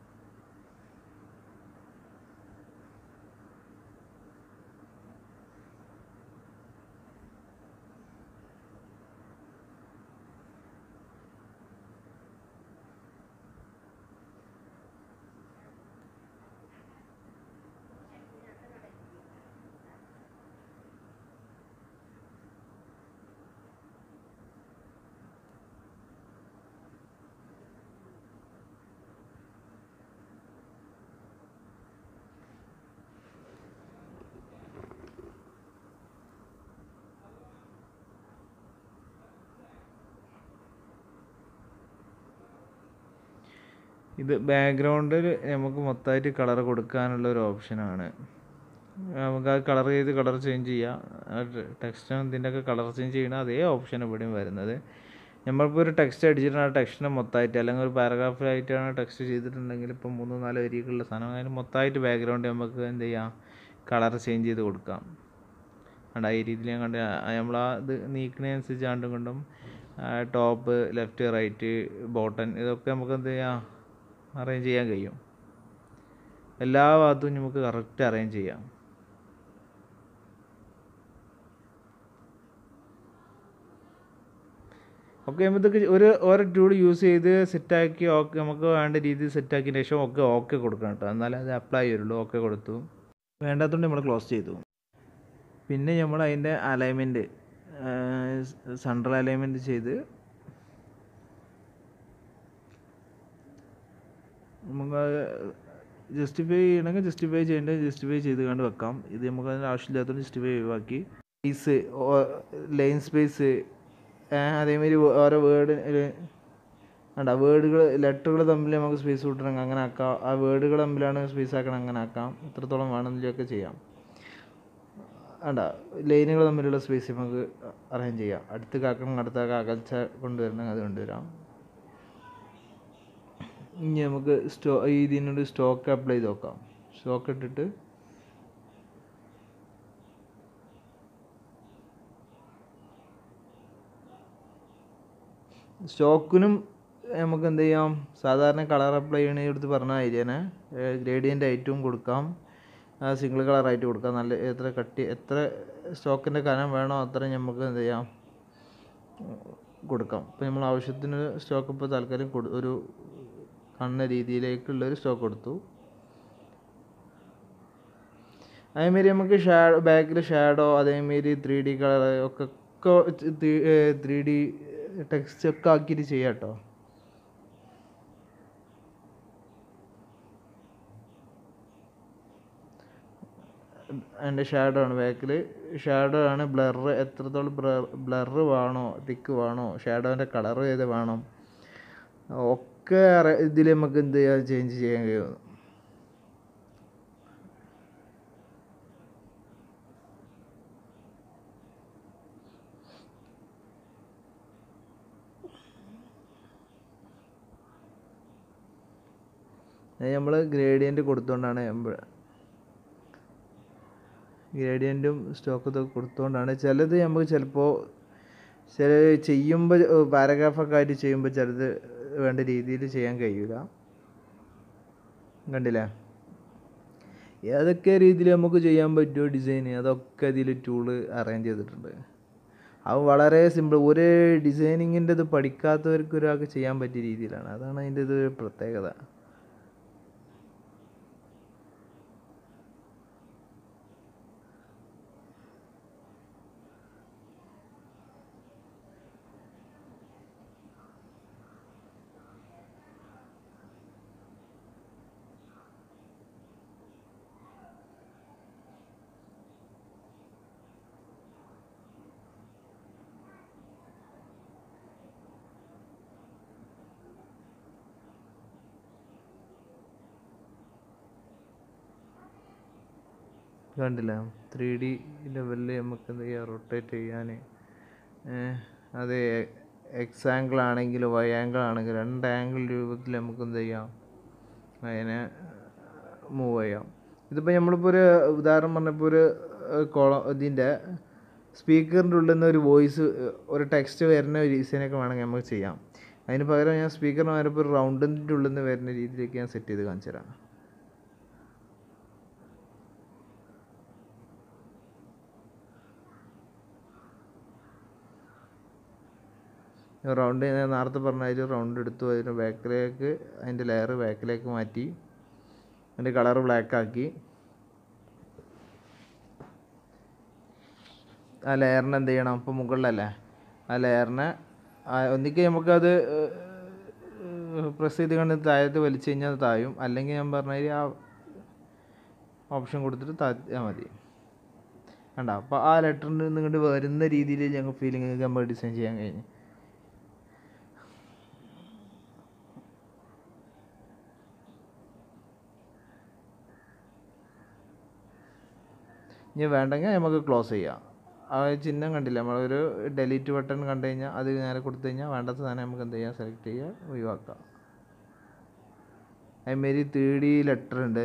ഇത് ബാക്ക്ഗ്രൗണ്ടിൽ നമുക്ക് മൊത്തമായിട്ട് കളർ കൊടുക്കാനുള്ള ഒരു ഓപ്ഷനാണ് നമുക്ക് ആ കളർ ചെയ്ത് കളർ ചേഞ്ച് ചെയ്യാം ടെക്സ്റ്റും ഇതിൻ്റെയൊക്കെ കളർ ചേഞ്ച് ചെയ്യണ അതേ ഓപ്ഷൻ ഇവിടെയും വരുന്നത് നമ്മളിപ്പോൾ ഒരു ടെക്സ്റ്റ് അടിച്ചിട്ട് ആ ടെക്സ്റ്റിനെ മൊത്തമായിട്ട് അല്ലെങ്കിൽ ഒരു പാരഗ്രാഫിലായിട്ടാണ് ടെക്സ്റ്റ് ചെയ്തിട്ടുണ്ടെങ്കിൽ ഇപ്പോൾ മൂന്നോ നാലോ വരികളുള്ള സാധനം അതിന് മൊത്തമായിട്ട് ബാക്ക്ഗ്രൗണ്ട് നമുക്ക് എന്ത് ചെയ്യാം കളർ ചേഞ്ച് ചെയ്ത് കൊടുക്കാം കണ്ട ഈ രീതിയിൽ ഞാൻ കണ്ട് നമ്മൾ ആ ഇത് നീക്കണതനുസരിച്ച് ആണ്ടും കൊണ്ടും ടോപ്പ് ലെഫ്റ്റ് റൈറ്റ് ബോട്ടൺ ഇതൊക്കെ നമുക്ക് എന്ത് ചെയ്യാം അറേഞ്ച് ചെയ്യാൻ കഴിയും എല്ലാ ഭാഗത്തും നമുക്ക് കറക്റ്റ് അറേഞ്ച് ചെയ്യാം ഓക്കെ ഇതൊക്കെ ഒരു ഓരോ ടൂൾ യൂസ് ചെയ്ത് സെറ്റാക്കി ഓക്കെ നമുക്ക് വേണ്ട രീതിയിൽ സെറ്റാക്കിയതിന് ശേഷം ഒക്കെ ഓക്കെ കൊടുക്കണം കേട്ടോ എന്നാലേ അത് അപ്ലൈ ചെയ്യുള്ളൂ ഓക്കെ കൊടുത്തു വേണ്ടാത്തതുകൊണ്ട് നമ്മൾ ക്ലോസ് ചെയ്തു പിന്നെ നമ്മൾ അതിൻ്റെ അലൈൻമെൻറ്റ് സെൻട്രൽ അലൈൻമെൻറ്റ് ചെയ്ത് നമുക്ക് ജസ്റ്റിഫൈ ചെയ്യണമെങ്കിൽ ജസ്റ്റിഫൈ ചെയ്യേണ്ടത് ജസ്റ്റിഫൈ ചെയ്ത് കണ്ട് വെക്കാം ഇത് നമുക്ക് അതിൻ്റെ ആവശ്യമില്ലാത്തതുകൊണ്ട് ജസ്റ്റിഫൈ ഒഴിവാക്കി സ്പേസ് ലൈൻ സ്പേസ് അതേമാതിരി ഓരോ വേർഡ് വേണ്ട വേർഡുകൾ ലെറ്ററുകൾ തമ്മിൽ നമുക്ക് സ്പേസ് വിട്ടണമെങ്കിൽ അങ്ങനെ ആക്കാം ആ വേർഡുകൾ തമ്മിലാണ് സ്പേസ് ആക്കണം അങ്ങനെ ആക്കാം എത്രത്തോളം വേണമെന്നില്ലൊക്കെ ചെയ്യാം വേണ്ട ലൈനുകൾ തമ്മിലുള്ള സ്പേസ് നമുക്ക് അറേഞ്ച് ചെയ്യാം അടുത്ത് കാക്കണം അടുത്ത അകൽച്ച കൊണ്ടുവരണം അത് കൊണ്ടുവരാം ഇനി നമുക്ക് സ്റ്റോ ഇതിനോട് സ്റ്റോക്ക് അപ്ലൈ ചെയ്ത് നോക്കാം സ്റ്റോക്ക് ഇട്ടിട്ട് സ്റ്റോക്കിനും നമുക്ക് എന്ത് ചെയ്യാം സാധാരണ കളർ അപ്ലൈ ചെയ്യണ എടുത്ത് പറഞ്ഞ അതിനെ ഗ്രേഡിയൻ്റ് ഐറ്റവും കൊടുക്കാം സിംഗിൾ കളറായിട്ട് കൊടുക്കാം നല്ല എത്ര കട്ടി എത്ര സ്റ്റോക്കിൻ്റെ കനം വേണോ അത്ര നമുക്ക് എന്ത് ചെയ്യാം കൊടുക്കാം ഇപ്പോൾ നമ്മൾ ആവശ്യത്തിന് സ്റ്റോക്ക് ഇപ്പോൾ തൽക്കാലം കൊടു ഒരു കണ്ണ രീതിയിലേക്കുള്ളൊരു സ്റ്റോക്ക് കൊടുത്തു അതേമാരി നമുക്ക് ഷാഡോ ബാക്കിൽ ഷാഡോ അതേമാരി ത്രീ ഡി കളർ ഒക്കെ ഒക്കെ ത്രീ ഡി ടെക്സ്റ്റ് ഒക്കെ ആക്കിയിട്ട് ചെയ്യാം കേട്ടോ അതിൻ്റെ ഷാഡോ ആണ് ബാക്കിൽ ഷാഡോ ആണ് ബ്ലർ എത്രത്തോളം ബ്ലർ ബ്ലർ വേണോ തിക്ക് വേണോ ഷാഡോൻ്റെ കളർ ഏത് വേണം ഒക്കെ ഇതിൽ നമുക്ക് എന്ത് ചെയ്യാം ചേഞ്ച് ചെയ്യാൻ കഴിയും നമ്മൾ ഗ്രേഡിയൻറ്റ് കൊടുത്തുകൊണ്ടാണ് ഗ്രേഡിയൻറ്റും സ്റ്റോക്ക് ഇതൊക്കെ കൊടുത്തുകൊണ്ടാണ് ചിലത് നമുക്ക് ചിലപ്പോൾ ചില ചെയ്യുമ്പോൾ പാരഗ്രാഫൊക്കെ ആയിട്ട് ചെയ്യുമ്പോൾ ചിലത് വേണ്ട രീതിയിൽ ചെയ്യാൻ കഴിയില്ല കണ്ടില്ലേ ഏതൊക്കെ രീതിയിൽ നമുക്ക് ചെയ്യാൻ പറ്റുമോ ഡിസൈൻ അതൊക്കെ ഇതിൽ ടൂള് അറേഞ്ച് ചെയ്തിട്ടുണ്ട് അത് വളരെ സിമ്പിൾ ഒരു ഡിസൈനിങ്ങിൻ്റെ ഇത് പഠിക്കാത്തവർക്ക് ഒരാൾക്ക് ചെയ്യാൻ പറ്റിയ രീതിയിലാണ് അതാണ് അതിൻ്റെ ഇത് പ്രത്യേകത കണ്ടില്ല ത്രീ ഡി ലെവലിൽ നമുക്ക് എന്ത് ചെയ്യാം റൊട്ടേറ്റ് ചെയ്യാൻ അത് എക്സ് ആംഗിൾ ആണെങ്കിലും വൈ ആംഗിൾ ആണെങ്കിലും രണ്ട് ആംഗിൾ രൂപത്തിൽ നമുക്ക് എന്ത് ചെയ്യാം അതിനെ മൂവ് ചെയ്യാം ഇതിപ്പോൾ നമ്മളിപ്പോൾ ഒരു ഉദാഹരണം പറഞ്ഞപ്പോൾ ഒരു കോളം ഇതിൻ്റെ സ്പീക്കറിൻ്റെ ഉള്ളിൽ നിന്ന് ഒരു വോയിസ് ഒരു ടെക്സ്റ്റ് വരുന്ന ഒരു ഡിസൈനൊക്കെ വേണമെങ്കിൽ നമുക്ക് ചെയ്യാം അതിന് പകരം ഞാൻ സ്പീക്കറിന് പകരം ഇപ്പോൾ ഒരു റൗണ്ടിൻ്റെ ഉള്ളിൽ നിന്ന് വരുന്ന രീതിയിലേക്ക് ഞാൻ സെറ്റ് ചെയ്ത് കാണിച്ചു തരാം റൗണ്ട് ഞാൻ നേരത്തെ പറഞ്ഞ ഒരു റൗണ്ട് എടുത്തു അതിന് ബാക്കിലേക്ക് അതിൻ്റെ ലെയർ ബാക്കിലേക്ക് മാറ്റി അതിൻ്റെ കളർ ബ്ലാക്ക് ആക്കി ആ ലെയറിനെ എന്ത് ചെയ്യണം ഇപ്പോൾ മുകളിലല്ലേ ആ ലെയറിനെ ഒന്നിക്ക് നമുക്കത് പ്രസ് ചെയ്ത് കണ്ട് താഴത്ത് വലിച്ചു കഴിഞ്ഞാൽ അത് താഴും അല്ലെങ്കിൽ ഞാൻ പറഞ്ഞ ആ ഓപ്ഷൻ കൊടുത്തിട്ട് താഴ്ത്തിയാൽ മതി കണ്ട അപ്പോൾ ആ ലെറ്ററിൽ നിന്ന് ഇങ്ങോട്ട് വരുന്ന രീതിയിൽ ഞങ്ങൾ ഫീലിംഗ് നമ്മൾ ഡിസൈൻ ചെയ്യാൻ കഴിഞ്ഞു ഇനി വേണ്ടെങ്കിൽ നമുക്ക് ക്ലോസ് ചെയ്യാം ആ ചിഹ്നം കണ്ടില്ല നമ്മളൊരു ഡെലീറ്റ് ബട്ടൺ കണ്ടു കഴിഞ്ഞാൽ അത് നേരെ കൊടുത്തു കഴിഞ്ഞാൽ വേണ്ടാത്ത സാധനം നമുക്ക് എന്ത് ചെയ്യാം സെലക്ട് ചെയ്യുക ഒഴിവാക്കാം അതുമാരി ത്രീ ഡി ലെറ്റർ ഉണ്ട്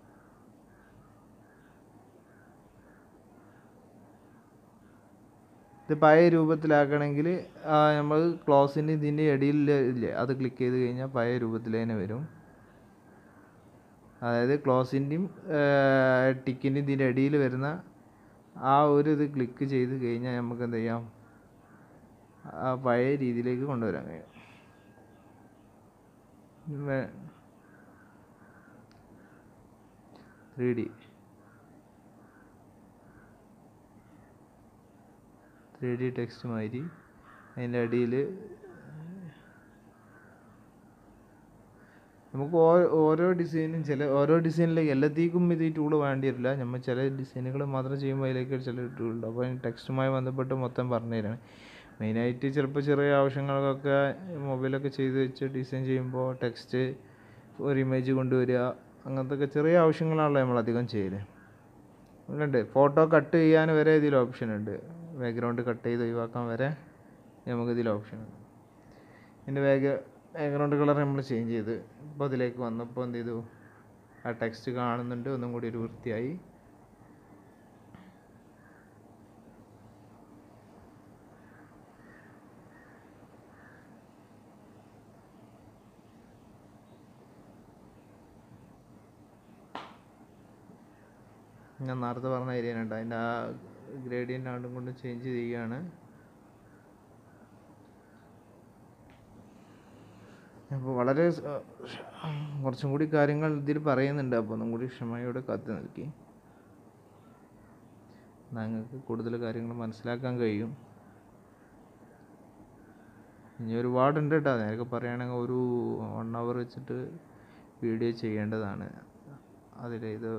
ഇത് പഴയ രൂപത്തിലാക്കണമെങ്കിൽ നമ്മൾ ക്ലോസിൻ്റെ ഇതിൻ്റെ ഇടയിൽ ഇല്ലേ അത് ക്ലിക്ക് ചെയ്ത് കഴിഞ്ഞാൽ പഴയ രൂപത്തിൽ തന്നെ വരും അതായത് ക്ലോസിൻ്റെയും ടിക്കിൻ്റെയും ഇതിൻ്റെ ഇടയിൽ വരുന്ന ആ ഒരു ഇത് ക്ലിക്ക് ചെയ്ത് കഴിഞ്ഞാൽ നമുക്ക് എന്ത് ചെയ്യാം ആ പഴയ രീതിയിലേക്ക് കൊണ്ടുവരാൻ കഴിയും three D three D text മാതിരി അതിൻ്റെ അടിയിൽ നമുക്ക് ഓരോ ഓരോ ഡിസൈനും ചില ഓരോ ഡിസൈനിലേക്ക് എല്ലാത്തേക്കും ഇത് ഈ ടൂള് വേണ്ടി വരില്ല നമ്മൾ ചില ഡിസൈനുകൾ മാത്രം ചെയ്യുമ്പോൾ അതിലേക്ക് ചില ടൂളുണ്ട് അപ്പോൾ ടെക്സ്റ്റുമായി ബന്ധപ്പെട്ട് മൊത്തം പറഞ്ഞു തരാണ് മെയിനായിട്ട് ചിലപ്പോൾ ചെറിയ ആവശ്യങ്ങൾക്കൊക്കെ മൊബൈലൊക്കെ ചെയ്ത് വെച്ച് ഡിസൈൻ ചെയ്യുമ്പോൾ ടെക്സ്റ്റ് ഒരു ഇമേജ് കൊണ്ടുവരിക അങ്ങനത്തെ ഒക്കെ ചെറിയ ആവശ്യങ്ങളാണല്ലോ നമ്മൾ അധികം ചെയ്യൽ ഉണ്ട് ഫോട്ടോ കട്ട് ചെയ്യാൻ വരെ ഇതിൽ ഓപ്ഷൻ ഉണ്ട് ബാക്ക്ഗ്രൗണ്ട് കട്ട് ചെയ്ത് ഒഴിവാക്കാൻ വരെ നമുക്ക് ഇതിൽ ഓപ്ഷൻ ഉണ്ട് ഇതിൻ്റെ ബാക്ക് ബാക്ക്ഗ്രൗണ്ട് കളർ നമ്മൾ ചേഞ്ച് ചെയ്ത് ഇപ്പോൾ അതിലേക്ക് വന്നപ്പോൾ എന്ത് ചെയ്തു ആ ടെക്സ്റ്റ് കാണുന്നുണ്ട് ഒന്നും കൂടി ഒരു വൃത്തിയായി ഞാൻ നേരത്തെ പറഞ്ഞ ഏരിയ ഉണ്ട് അതിൻ്റെ ആ ഗ്രേഡിയൻ്റ് ആണ്ടും കൊണ്ട് ചേഞ്ച് ചെയ്യുകയാണ് അപ്പോൾ വളരെ സ്- കുറച്ചും കൂടി കാര്യങ്ങൾ ഇതിൽ പറയുന്നുണ്ട് അപ്പോൾ ഒന്നും കൂടി ക്ഷമയോടെ കാത്തു നിൽക്കി നിങ്ങൾക്ക് കൂടുതൽ കാര്യങ്ങൾ മനസ്സിലാക്കാൻ കഴിയും ഇനി ഒരുപാടുണ്ട് കേട്ടോ നേരൊക്കെ പറയുകയാണെങ്കിൽ ഒരു വൺ അവർ വെച്ചിട്ട് വീഡിയോ ചെയ്യേണ്ടതാണ് അതിൽ ഇത്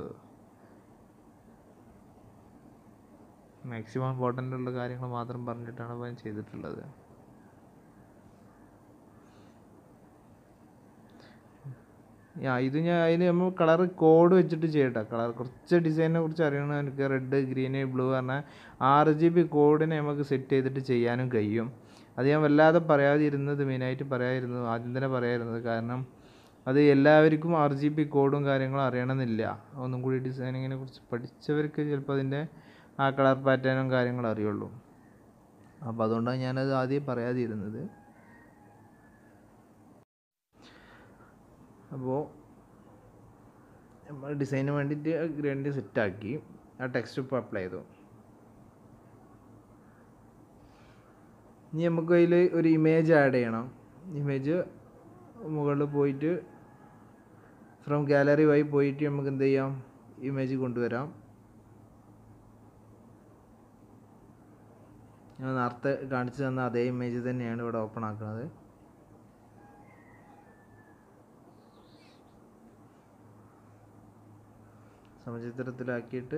മാക്സിമം ഇമ്പോർട്ടൻ്റ് ഉള്ള കാര്യങ്ങൾ മാത്രം പറഞ്ഞിട്ടാണ് അപ്പോൾ ഞാൻ ചെയ്തിട്ടുള്ളത് യാ ഇത് ഞാൻ അതിന് നമ്മൾ കളർ കോഡ് വെച്ചിട്ട് ചെയ്യട്ടെ കളർ കുറച്ച് ഡിസൈനിനെ കുറിച്ച് അറിയണം എനിക്ക് റെഡ് ഗ്രീന് ബ്ലൂ പറഞ്ഞാൽ ആറ് ജി ബി കോഡിനെ നമുക്ക് സെറ്റ് ചെയ്തിട്ട് ചെയ്യാനും കഴിയും അത് ഞാൻ വല്ലാതെ പറയാതിരുന്നത് മെയിനായിട്ട് പറയാതിരുന്നത് ആദ്യം തന്നെ പറയാതിരുന്നത് കാരണം അത് എല്ലാവർക്കും ആർ ജി ബി കോഡും കാര്യങ്ങളും അറിയണമെന്നില്ല ഒന്നും കൂടി ഡിസൈനിങ്ങിനെ കുറിച്ച് പഠിച്ചവർക്ക് ചിലപ്പോൾ അതിൻ്റെ ആ കളർ പാറ്റേണും കാര്യങ്ങളും അറിയുള്ളൂ അപ്പോൾ അതുകൊണ്ടാണ് ഞാനത് ആദ്യം പറയാതിരുന്നത് അപ്പോൾ നമ്മൾ ഡിസൈന് വേണ്ടിയിട്ട് ഗ്രേഡിൻ്റെ സെറ്റാക്കി ആ ടെക്സ്റ്റ് ഇപ്പോൾ അപ്ലൈ ചെയ്തു ഇനി നമുക്ക് അതിൽ ഒരു ഇമേജ് ആഡ് ചെയ്യണം ഇമേജ് മുകളിൽ പോയിട്ട് ഫ്രം ഗാലറി വഴി പോയിട്ട് നമുക്ക് എന്ത് ചെയ്യാം ഇമേജ് കൊണ്ടുവരാം ഞാൻ നേരത്തെ കാണിച്ചു തന്ന അതേ ഇമേജ് തന്നെയാണ് ഇവിടെ ഓപ്പൺ ആക്കുന്നത് സമചിത്രത്തിലാക്കിയിട്ട്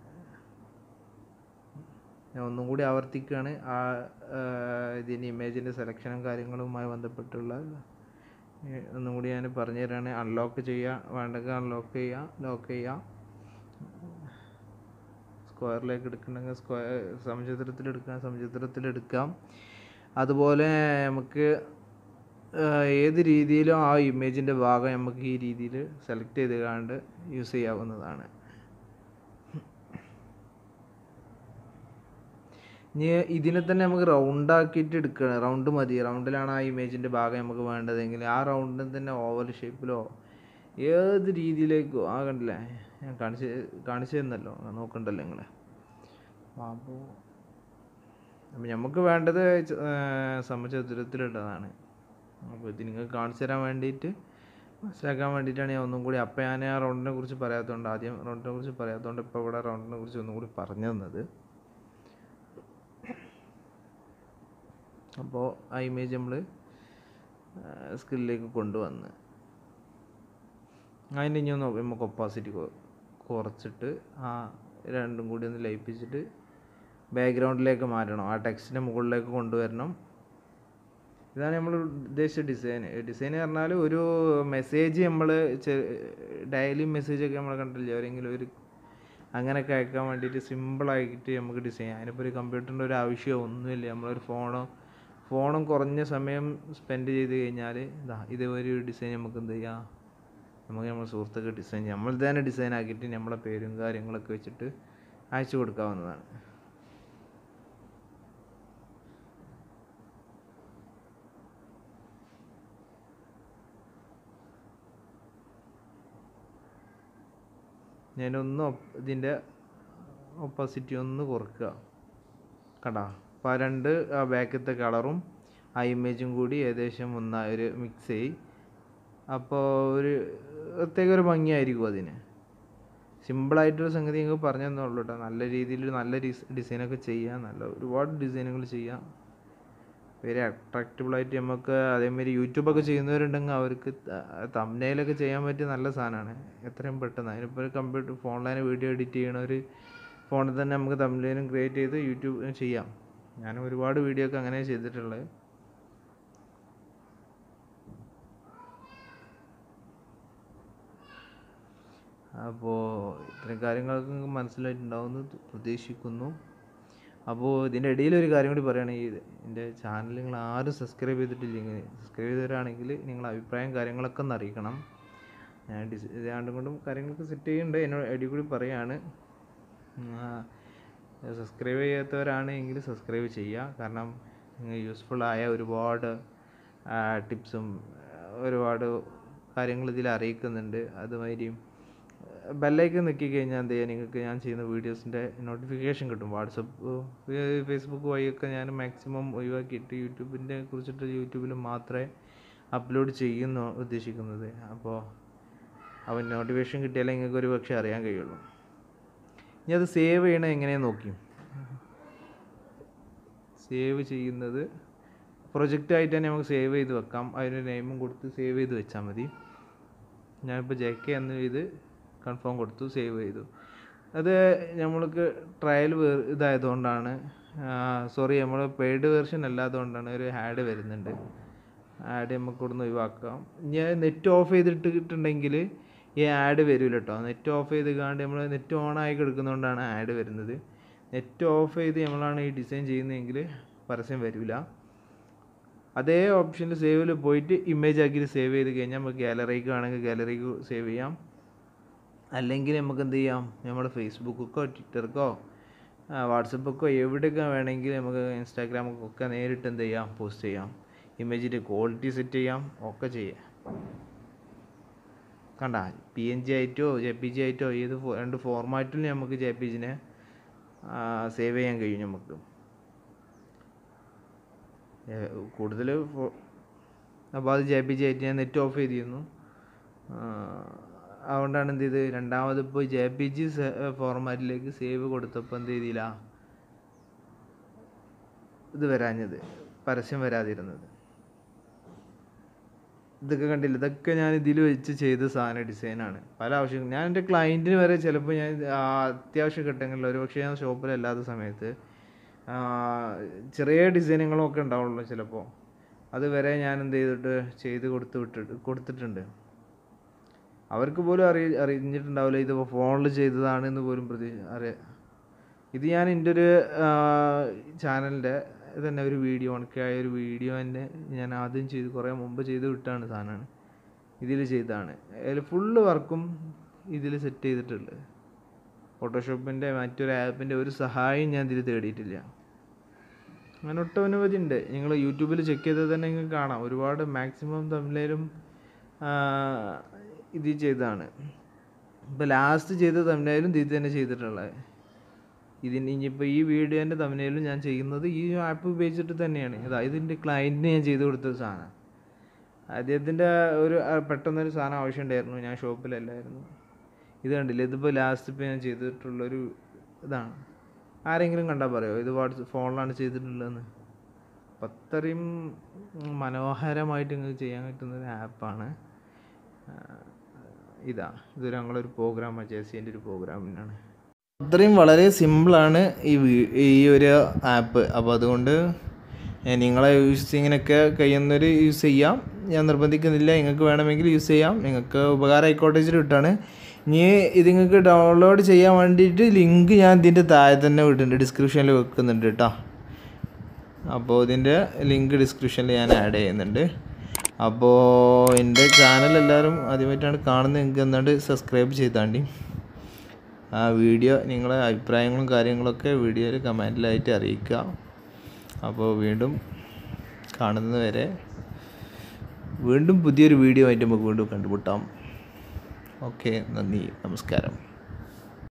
ഞാൻ ഒന്നും കൂടി ആവർത്തിക്കുകയാണ് ആ ആ, ഇതിൻ്റെ ഇമേജിൻ്റെ സെലക്ഷനും കാര്യങ്ങളുമായി ബന്ധപ്പെട്ടുള്ള ഏ, ഒന്നും കൂടി ഞാൻ പറഞ്ഞു തരാണ് അൺലോക്ക് ചെയ്യുക വേണ്ടെങ്കിൽ അൺലോക്ക് ചെയ്യുക ലോക്ക് ചെയ്യുക സ്ക്വയറിലേക്ക് എടുക്കണമെങ്കിൽ സ്ക്വയർ സമചിത്രത്തിൽ എടുക്കാം സമചിത്രത്തിൽ എടുക്കാം അതുപോലെ നമുക്ക് ആ, ഏത് രീതിയിലും ആ ഇമേജിൻ്റെ ഭാഗം നമുക്ക് ഈ രീതിയിൽ സെലക്ട് ചെയ്ത് കണ്ട് യൂസ് ചെയ്യാവുന്നതാണ് ഇനി ഇതിനെ തന്നെ നമുക്ക് റൗണ്ട് ആക്കിയിട്ട് എടുക്കണം റൗണ്ട് മതി റൗണ്ടിലാണ് ആ ഇമേജിൻ്റെ ഭാഗം നമുക്ക് വേണ്ടതെങ്കിൽ ആ റൗണ്ടിൽ തന്നെ ഓവൽ ഷേപ്പിലോ ഏത് രീതിയിലേക്കോ ആ കണ്ടില്ലേ ഞാൻ കാണിച്ച് കാണിച്ചു തന്നല്ലോ നോക്കണ്ടല്ലോ നിങ്ങൾ അപ്പോൾ അപ്പോൾ നമുക്ക് വേണ്ടത് ച- ഏർ സമചതുരത്തിലുള്ളതാണ് അപ്പോൾ ഇത് നിങ്ങൾക്ക് കാണിച്ചു തരാൻ വേണ്ടിയിട്ട് മനസ്സിലാക്കാൻ വേണ്ടിയിട്ടാണ് ഞാൻ ഒന്നും കൂടി അപ്പോൾ ഞാൻ ആ റൗണ്ടിനെ കുറിച്ച് പറയാത്തതുകൊണ്ട് ആദ്യം റൗണ്ടിനെ കുറിച്ച് പറയാത്തതുകൊണ്ട് ഇപ്പോൾ ഇവിടെ റൗണ്ടിനെ കുറിച്ച് ഒന്നും കൂടി പറഞ്ഞു തന്നത് അപ്പോൾ ആ ഇമേജ് നമ്മൾ സ്കില്ലിലേക്ക് കൊണ്ടുവന്ന് അതിൻ്റെ ഇനി ഒന്ന് നമുക്ക് ഒപ്പാസിറ്റി കുറച്ചിട്ട് ആ രണ്ടും കൂടി ഒന്ന് ലയിപ്പിച്ചിട്ട് ബാക്ക്ഗ്രൗണ്ടിലേക്ക് മാറ്റണം ആ ടെക്സ്റ്റിൻ്റെ മുകളിലേക്ക് കൊണ്ടുവരണം ഇതാണ് നമ്മൾ ഉദ്ദേശിച്ച ഡിസൈൻ ഡിസൈൻ പറഞ്ഞാൽ ഒരു മെസ്സേജ് നമ്മൾ ഡെയിലി മെസ്സേജൊക്കെ നമ്മൾ കണ്ടില്ലേ ആരെങ്കിലും ഒരു അങ്ങനെയൊക്കെ അയക്കാൻ വേണ്ടിയിട്ട് സിമ്പിളായിട്ട് നമുക്ക് ഡിസൈൻ അതിനിപ്പോൾ ഒരു കമ്പ്യൂട്ടറിൻ്റെ ഒരു ആവശ്യമോ ഒന്നുമില്ല നമ്മളൊരു ഫോണോ ഫോണും കുറഞ്ഞ സമയം സ്പെൻഡ് ചെയ്ത് കഴിഞ്ഞാൽ ഇതാ ഇതേ ഒരു ഡിസൈൻ നമുക്ക് എന്ത് ചെയ്യാം നമുക്ക് നമ്മുടെ സുഹൃത്തുക്കൾ ഡിസൈൻ ചെയ്യാം നമ്മൾ തന്നെ ഡിസൈൻ ആക്കിയിട്ട് നമ്മളെ പേരും കാര്യങ്ങളൊക്കെ വെച്ചിട്ട് അയച്ചു കൊടുക്കാവുന്നതാണ് ഞാനൊന്ന് ഒപ്പ് ഇതിൻ്റെ ഒപ്പോസിറ്റി ഒന്ന് കുറക്കുക കണ്ടാ അപ്പോൾ ആ രണ്ട് ആ ബാക്കത്തെ കളറും ആ ഇമേജും കൂടി ഏകദേശം ഒന്നായി ഒരു മിക്സ് ചെയ്യും അപ്പോൾ ഒരു പ്രത്യേക ഒരു ഭംഗിയായിരിക്കും അതിന് സിമ്പിളായിട്ടൊരു സംഗതി നിങ്ങൾക്ക് പറഞ്ഞു തന്നുള്ളൂ കേട്ടോ നല്ല രീതിയിൽ നല്ല ഡിസൈനൊക്കെ ചെയ്യാം നല്ല ഒരുപാട് ഡിസൈനുകൾ ചെയ്യാം വെരി അട്രാക്റ്റബിളായിട്ട് നമുക്ക് അതേമാതിരി യൂട്യൂബൊക്കെ ചെയ്യുന്നവരുണ്ടെങ്കിൽ അവർക്ക് തമ്നയിലൊക്കെ ചെയ്യാൻ പറ്റിയ നല്ല സാധനമാണ് എത്രയും പെട്ടെന്ന് അതിനിപ്പോൾ ഒരു കമ്പ്യൂട്ടർ ഫോണിൽ വീഡിയോ എഡിറ്റ് ചെയ്യണ ഒരു ഫോണിൽ തന്നെ നമുക്ക് തമ്മിലും ക്രിയേറ്റ് ചെയ്ത് യൂട്യൂബ് ചെയ്യാം ഞാൻ ഒരുപാട് വീഡിയോ ഒക്കെ അങ്ങനെ ചെയ്തിട്ടുള്ളത് അപ്പോൾ ഇത്തരം കാര്യങ്ങളൊക്കെ നിങ്ങൾക്ക് മനസ്സിലായിട്ടുണ്ടാവുമെന്ന് പ്രതീക്ഷിക്കുന്നു അപ്പോൾ ഇതിൻ്റെ ഇടയിൽ ഒരു കാര്യം കൂടി പറയുകയാണെങ്കിൽ എൻ്റെ ചാനൽ നിങ്ങൾ ആരും സബ്സ്ക്രൈബ് ചെയ്തിട്ടില്ലെങ്കിൽ സബ്സ്ക്രൈബ് ചെയ്തവരാണെങ്കിൽ നിങ്ങൾ അഭിപ്രായം കാര്യങ്ങളൊക്കെ ഒന്ന് അറിയിക്കണം ഞാൻ ഡിസ് രണ്ടും കൊണ്ടും കാര്യങ്ങളൊക്കെ സെറ്റ് ചെയ്യുന്നുണ്ട് എന്നോട് ഇടയിൽ കൂടി പറയാണ് സബ്സ്ക്രൈബ് ചെയ്യാത്തവരാണ് എങ്കിൽ സബ്സ്ക്രൈബ് ചെയ്യുക കാരണം യൂസ്ഫുൾ ആയ ഒരുപാട് ടിപ്സും ഒരുപാട് കാര്യങ്ങൾ ഇതിൽ അറിയിക്കുന്നുണ്ട് അതുമാതിരി ബെല്ലൈക്കൻ നിൽക്കി കഴിഞ്ഞാൽ എന്ത് ചെയ്യുക നിങ്ങൾക്ക് ഞാൻ ചെയ്യുന്ന വീഡിയോസിൻ്റെ നോട്ടിഫിക്കേഷൻ കിട്ടും വാട്സപ്പ് ഫേസ്ബുക്ക് വഴിയൊക്കെ ഞാൻ മാക്സിമം ഒഴിവാക്കിയിട്ട് യൂട്യൂബിൻ്റെ കുറിച്ചിട്ട് യൂട്യൂബിൽ മാത്രമേ അപ്ലോഡ് ചെയ്യുന്നു ഉദ്ദേശിക്കുന്നത് അപ്പോൾ അവൻ നോട്ടിഫിക്കേഷൻ കിട്ടിയാലേ നിങ്ങൾക്ക് ഒരു പക്ഷേ അറിയാൻ കഴിയുള്ളൂ ഇനി അത് സേവ് ചെയ്യണത് എങ്ങനെയാന്ന് നോക്കി സേവ് ചെയ്യുന്നത് പ്രൊജക്റ്റ് ആയിട്ട് തന്നെ നമുക്ക് സേവ് ചെയ്ത് വെക്കാം അതിന് നെയിമും കൊടുത്ത് സേവ് ചെയ്ത് വെച്ചാൽ മതി ഞാനിപ്പോൾ ജെ കെ എന്ന് ഇത് കൺഫേം കൊടുത്തു സേവ് ചെയ്തു അത് നമ്മൾക്ക് ട്രയൽ ഇതായതുകൊണ്ടാണ് സോറി നമ്മൾ പെയ്ഡ് വേർഷൻ അല്ലാത്തതുകൊണ്ടാണ് ഒരു ആഡ് വരുന്നുണ്ട് ആഡ് നമുക്ക് ഇവിടുന്ന് ഒഴിവാക്കാം ഞാൻ നെറ്റ് ഓഫ് ചെയ്തിട്ടിട്ടുണ്ടെങ്കിൽ ഈ ആഡ് വരില്ല കേട്ടോ നെറ്റ് ഓഫ് ചെയ്ത് കാണ്ട് നമ്മൾ നെറ്റ് ഓൺ ആയി കിടക്കുന്നതുകൊണ്ടാണ് ആഡ് വരുന്നത് നെറ്റ് ഓഫ് ചെയ്ത് നമ്മളാണ് ഈ ഡിസൈൻ ചെയ്യുന്നതെങ്കിൽ പരസ്യം വരില്ല അതേ ഓപ്ഷനിൽ സേവിൽ പോയിട്ട് ഇമേജ് ആക്കിയിട്ട് സേവ് ചെയ്ത് കഴിഞ്ഞാൽ നമുക്ക് ഗാലറിക്ക് വേണമെങ്കിൽ ഗാലറിക്ക് സേവ് ചെയ്യാം അല്ലെങ്കിൽ നമുക്ക് എന്ത് ചെയ്യാം നമ്മുടെ ഫേസ്ബുക്കൊക്കെ ട്വിറ്റർക്കോ വാട്സപ്പൊക്കെ എവിടെയൊക്കെ വേണമെങ്കിൽ നമുക്ക് ഇൻസ്റ്റാഗ്രാമൊക്കെ നേരിട്ട് എന്ത് ചെയ്യാം പോസ്റ്റ് ചെയ്യാം ഇമേജിൻ്റെ ക്വാളിറ്റി സെറ്റ് ചെയ്യാം ഒക്കെ ചെയ്യാം കണ്ട പി എൻ ജി ആയിട്ടോ ജെ പി ജി ആയിട്ടോ ഏത് ഫോ- രണ്ട് ഫോർമാറ്റിൽ നമുക്ക് ജെ പി ജിനെ സേവ് ചെയ്യാൻ കഴിയും നമുക്ക് കൂടുതൽ അപ്പോൾ അത് ജെ പി ജി ആയിട്ട് ഞാൻ നെറ്റ് ഓഫ് ചെയ്തിരുന്നു അതുകൊണ്ടാണ് എന്ത് ചെയ്ത് രണ്ടാമത് ഇപ്പോൾ ജെ പി ജി ഫോർമാറ്റിലേക്ക് സേവ് കൊടുത്തപ്പോൾ എന്ത് ചെയ്തില്ല ഇത് വരാഞ്ഞത് പരസ്യം വരാതിരുന്നത് ഇതൊക്കെ കണ്ടില്ല ഇതൊക്കെ ഞാൻ ഇതിൽ വെച്ച് ചെയ്ത സാധന ഡിസൈനാണ് പല ആവശ്യം ഞാൻ എൻ്റെ ക്ലയൻറ്റിന് വരെ ചിലപ്പോൾ ഞാൻ ആ, അത്യാവശ്യ ഘട്ടങ്ങളിൽ ഒരു പക്ഷേ ഞാൻ ഷോപ്പിലല്ലാത്ത സമയത്ത് ആ, ചെറിയ ഡിസൈനുകളൊക്കെ ഉണ്ടാവുള്ളൂ ചിലപ്പോൾ അത് വരെ ഞാൻ എന്ത് ചെയ്തിട്ട് ചെയ്ത് കൊടുത്ത് വിട്ടിട്ട് കൊടുത്തിട്ടുണ്ട് അവർക്ക് പോലും അറിയ അറിഞ്ഞിട്ടുണ്ടാവില്ല ഇത് ഫോണിൽ ചെയ്തതാണ് എന്ന് പോലും പ്രതി അറിയ ഇത് ഞാൻ എൻ്റെ ഒരു ചാനലിൻ്റെ തന്നെ ഒരു വീഡിയോ ഉണക്കായ ഒരു വീഡിയോ തന്നെ ഞാൻ ആദ്യം ചെയ്ത് കുറേ മുമ്പ് ചെയ്ത് വിട്ടാണ് സാധനമാണ് ഇതിൽ ചെയ്തതാണ് അതിൽ ഫുള്ള് വർക്കും ഇതിൽ സെറ്റ് ചെയ്തിട്ടുള്ളത് ഫോട്ടോഷോപ്പിൻ്റെ മറ്റൊരു ആപ്പിൻ്റെ ഒരു സഹായം ഞാൻ ഇതിൽ തേടിയിട്ടില്ല അങ്ങനെ ഒട്ടനവധി ഉണ്ട് നിങ്ങൾ യൂട്യൂബിൽ ചെക്ക് ചെയ്താൽ തന്നെ നിങ്ങൾക്ക് കാണാം ഒരുപാട് മാക്സിമം തമിഴിലും ഇത് ചെയ്തതാണ് ഇപ്പോൾ ലാസ്റ്റ് ചെയ്ത തമിഴിലും ഇത് തന്നെ ചെയ്തിട്ടുള്ളത് ഇതിന് ഇനിയിപ്പോൾ ഈ വീഡിയോൻ്റെ തമിഴിലും ഞാൻ ചെയ്യുന്നത് ഈ ആപ്പ് ഉപയോഗിച്ചിട്ട് തന്നെയാണ് അതായത് ഇതിൻ്റെ ക്ലയൻറ്റിന് ഞാൻ ചെയ്ത് കൊടുത്ത സാധനം അദ്ദേഹത്തിൻ്റെ ഒരു ആ, പെട്ടെന്നൊരു സാധനം ആവശ്യമുണ്ടായിരുന്നു ഞാൻ ഷോപ്പിലല്ലായിരുന്നു ഇത് കണ്ടില്ലേ ഇതിപ്പോൾ ലാസ്റ്റ് ഇപ്പോൾ ഞാൻ ചെയ്തിട്ടുള്ളൊരു ഇതാണ് ആരെങ്കിലും കണ്ടാൽ പറയുമോ ഇത് വാട്സ് ഫോണിലാണ് ചെയ്തിട്ടുള്ളതെന്ന് അപ്പം അത്രയും മനോഹരമായിട്ട് നിങ്ങൾക്ക് ചെയ്യാൻ പറ്റുന്ന ഒരു ആപ്പാണ് ഇതാ ഇതൊരു ഞങ്ങളൊരു പ്രോഗ്രാമാണ് ജേസിൻ്റെ ഒരു പ്രോഗ്രാമിനാണ് അത്രയും വളരെ സിമ്പിളാണ് ഈ വീ- ഈ ഒരു ആപ്പ് അപ്പോൾ അതുകൊണ്ട് ഏ, നിങ്ങളെ യൂസിങ്ങിനൊക്കെ കഴിയുന്നവർ യൂസ് ചെയ്യാം ഞാൻ നിർബന്ധിക്കുന്നില്ല നിങ്ങൾക്ക് വേണമെങ്കിൽ യൂസ് ചെയ്യാം നിങ്ങൾക്ക് ഉപകാരം ആയിക്കോട്ടെ വെച്ചിട്ട് വിട്ടാണ് ഇനി ഇത് നിങ്ങൾക്ക് ഡൗൺലോഡ് ചെയ്യാൻ വേണ്ടിയിട്ട് ലിങ്ക് ഞാൻ ഇതിൻ്റെ താഴെ തന്നെ വിട്ടിട്ടുണ്ട് ഡിസ്ക്രിപ്ഷനിൽ വെക്കുന്നുണ്ട് കേട്ടോ അപ്പോൾ ഇതിൻ്റെ ലിങ്ക് ഡിസ്ക്രിപ്ഷനിൽ ഞാൻ ആഡ് ചെയ്യുന്നുണ്ട് അപ്പോൾ എൻ്റെ ചാനൽ എല്ലാവരും ആദ്യമായിട്ടാണ് കാണുന്നത് നിങ്ങൾക്ക് എന്താണ്ട് സബ്സ്ക്രൈബ് ചെയ്താണ്ടി ആ വീഡിയോ നിങ്ങളെ അഭിപ്രായങ്ങളും കാര്യങ്ങളൊക്കെ വീഡിയോയിൽ കമൻറ്റിലായിട്ട് അറിയിക്കുക അപ്പോൾ വീണ്ടും കാണുന്നത് വരെ വീണ്ടും പുതിയൊരു വീഡിയോ ആയിട്ട് നമുക്ക് വീണ്ടും കണ്ടുമുട്ടാം ഓക്കെ നന്ദി നമസ്കാരം